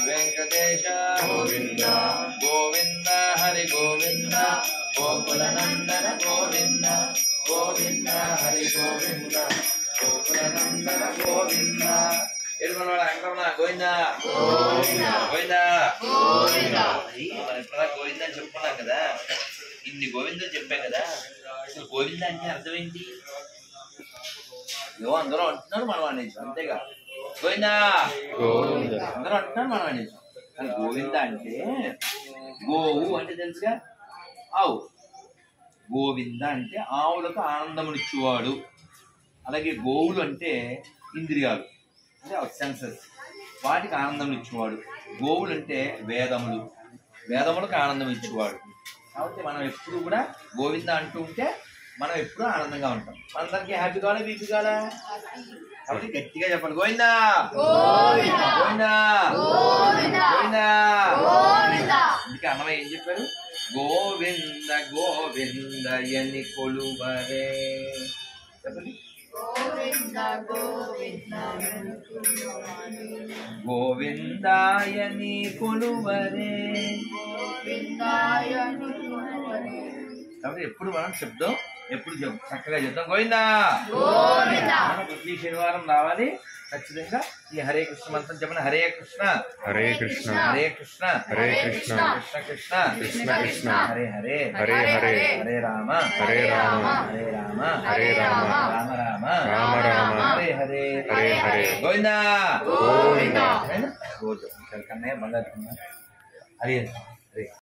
వెంకటేశ గోవింద గోవింద హరి గోవింద గోకుల నందన గోవింద గోవింద హరి గోవింద గోకుల నందన గోవింద ఎడుకున్నాడు వెంకటరమణ గోవింద గోవింద అది మనం ఇప్పుడు గోవింద అని చెప్పుకున్నాం కదా ఇన్ని గోవింద చెప్పాం కదా అసలు గోవింద అంటే అర్థం ఏంటి ఏవో అందరూ అంటున్నారు మనం అనేసాం అంతేగా గోవిందా అందరూ అంటున్నారు మనం అనేసాం కానీ గోవింద అంటే గోవు అంటే తెలుసుగా ఆవు గోవింద అంటే ఆవులకు ఆనందమునిచ్చేవాడు అలాగే గోవులు అంటే ఇంద్రియాలు అంటే సెన్సెస్ వాటికి ఆనందం ఇచ్చేవాడు గోవులు అంటే వేదములు వేదములకు ఆనందం ఇచ్చేవాడు కాబట్టి మనం ఎప్పుడు కూడా గోవింద అంటూ ఉంటే మనం ఎప్పుడూ ఆనందంగా ఉంటాం అందరికి హ్యాపీ కావాలా బీపీ కావాలా కాబట్టి గట్టిగా చెప్పండి గోవిందా గోవిందా గోవిందా అందుకే అన్నమయ్య ఏం చెప్పారు గోవింద గోవిందయని కొలువరే చెప్పండి గోవిందాయని కొలువరే కాబట్టి ఎప్పుడు మనం చెప్దాం ఎప్పుడు చెప్ చక్కగా చెప్తాం గోవిందా మనం ప్రతి శనివారం రావాలి ఖచ్చితంగా ఈ హరే కృష్ణ మంత్రం చెప్పండి హరే కృష్ణ హరే కృష్ణ హరే కృష్ణ హరే కృష్ణ కృష్ణ కృష్ణ కృష్ణ కృష్ణ హరే హరే హరే హరే హరే రామ హరే రామ హరే రామ హరే రామ రామ రామ రామ రామ హరే హరే హరే హరే గోవిందా గోవిందా రోజు కన్నయ్య బంగారు హరి హరి